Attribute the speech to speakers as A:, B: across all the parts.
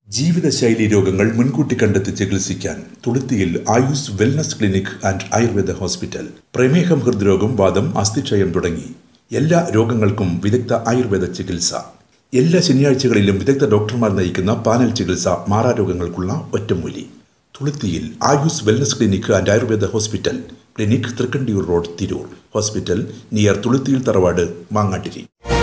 A: ജീവിതശൈലി രോഗങ്ങൾ മുൻകൂട്ടി കണ്ടെത്തി ചികിത്സിക്കാൻ Thuluthiyil Ayus wellness clinic and Ayurveda hospital പ്രമേഹം ഹൃദ്രോഗം വാദം അസ്ഥിക്ഷയം തുടങ്ങി എല്ലാ രോഗങ്ങൾക്കും വിദഗ്ധ ആയുർവേദ ചികിത്സ എല്ലാ ശനിയാഴ്ചകളിലും വിദഗ്ധ ഡോക്ടർമാർ നയിക്കുന്ന പാനൽ ചികിത്സ മാറാരോഗങ്ങൾക്കുള്ള ഒറ്റമൂലി Thuluthiyil Ayus wellness clinic and Ayurveda hospital clinic Thrikkandiyur road Tirur hospital near Thuluthiyil തറവാട് മാങ്ങാട്ടിരി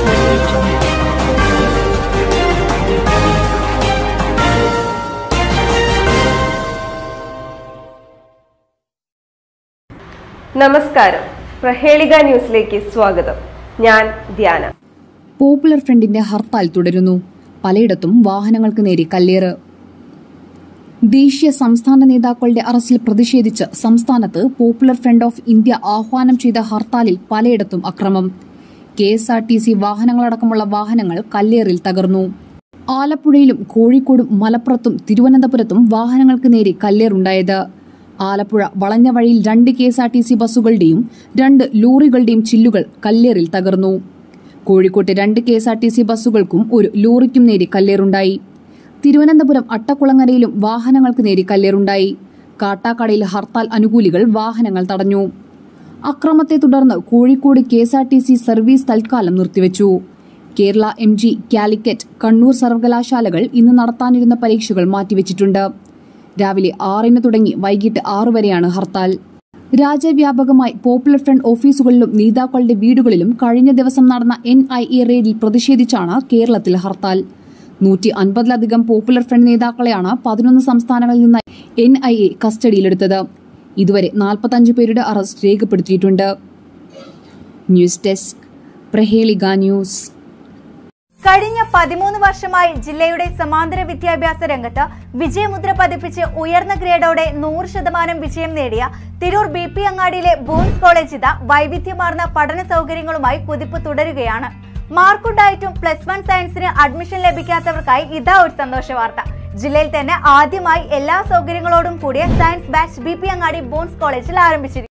B: നമസ്കാരം പ്രഹേളിക ന്യൂസിലേക്ക് സ്വാഗതം ഞാൻ ധ്യാന
C: പോപ്പുലർ ഫ്രണ്ടിന്റെ ഹർത്താൽ തുടരുന്നു പലയിടത്തും വാഹനങ്ങൾക്ക് നേരെ കല്ലേറ് ദേശീയ സംസ്ഥാന നേതാക്കളുടെ അറസ്റ്റിൽ പ്രതിഷേധിച്ച് സംസ്ഥാനത്ത് പോപ്പുലർ ഫ്രണ്ട് ഓഫ് ഇന്ത്യ ആഹ്വാനം ചെയ്ത ഹർത്താലിൽ പലയിടത്തും അക്രമം K S R T C വാഹനങ്ങളടക്കമുള്ള വാഹനങ്ങൾ കല്ലേറിൽ തകർന്നു ആലപ്പുഴയിലും കോഴിക്കോടും മലപ്പുറത്തും തിരുവനന്തപുരത്തും വാഹനങ്ങൾക്ക് നേരെ കല്ലേറുണ്ടായത് ആലപ്പുഴ വളഞ്ഞ വഴിയിൽ രണ്ട് K S R T C ബസ്സുകളുടെയും രണ്ട് ലോറികളുടെയും ചില്ലുകൾ കല്ലേറിൽ തകർന്നു കോഴിക്കോട്ട് രണ്ട് K S R T C ബസ്സുകൾക്കും ഒരു ലോറിക്കും നേരെ കല്ലേറുണ്ടായി തിരുവനന്തപുരം അട്ടക്കുളങ്ങരയിലും വാഹനങ്ങൾക്ക് നേരെ കല്ലേറുണ്ടായി കാട്ടാക്കടയിൽ ഹർത്താൽ അനുകൂലികൾ വാഹനങ്ങൾ തടഞ്ഞു അക്രമത്തെ തുടർന്ന് Kozhikode K S R T C service തൽക്കാലം നിർത്തിവച്ചു കേരള എം ജി കാലിക്കറ്റ് കണ്ണൂർ സർവകലാശാലകൾ ഇന്ന് നടത്താനിരുന്ന പരീക്ഷകൾ മാറ്റിവെച്ചിട്ടുണ്ട് രാവിലെ ആറിന് തുടങ്ങി വൈകിട്ട് ആറു വരെയാണ് ഹർത്താൽ രാജ്യവ്യാപകമായി പോപ്പുലർ ഫ്രണ്ട് ഓഫീസുകളിലും നേതാക്കളുടെ വീടുകളിലും കഴിഞ്ഞ ദിവസം നടന്ന എൻ ഐ എ റെയ്ഡിൽ പ്രതിഷേധിച്ചാണ് കേരളത്തിൽ ഹർത്താൽ നൂറ്റി അൻപതിലധികം പോപ്പുലർ ഫ്രണ്ട് നേതാക്കളെയാണ് പതിനൊന്ന് സംസ്ഥാനങ്ങളിൽ നിന്ന് എൻ ഐ എ കസ്റ്റഡിയിലെടുത്തത് ഇതുവരെ നാൽപ്പത്തഞ്ച് പേരുടെ അറസ്റ്റ് രേഖപ്പെടുത്തിയിട്ടുണ്ട് ന്യൂസ് ഡെസ്ക് പ്രഹേളിക ന്യൂസ്
D: കഴിഞ്ഞ പതിമൂന്ന് വർഷമായി ജില്ലയുടെ സമാന്തര വിദ്യാഭ്യാസ രംഗത്ത് വിജയമുദ്ര പതിപ്പിച്ച് ഉയർന്ന ഗ്രേഡോടെ നൂറ് ശതമാനം വിജയം നേടിയ തിരൂർ ബി പി അങ്ങാടിയിലെ ബോയ്സ് കോളേജ് ഇത വൈവിധ്യമാർന്ന പഠന സൗകര്യങ്ങളുമായി കുതിപ്പ് തുടരുകയാണ് മാർക്കുണ്ടായിട്ടും പ്ലസ് വൺ സയൻസിന് അഡ്മിഷൻ ലഭിക്കാത്തവർക്കായി ഇതാ ഒരു സന്തോഷ വാർത്ത ജില്ലയിൽ തന്നെ ആദ്യമായി എല്ലാ സൗകര്യങ്ങളോടും കൂടിയ science batch B P Angadi boys കോളേജിൽ ആരംഭിച്ചിരിക്കുന്നു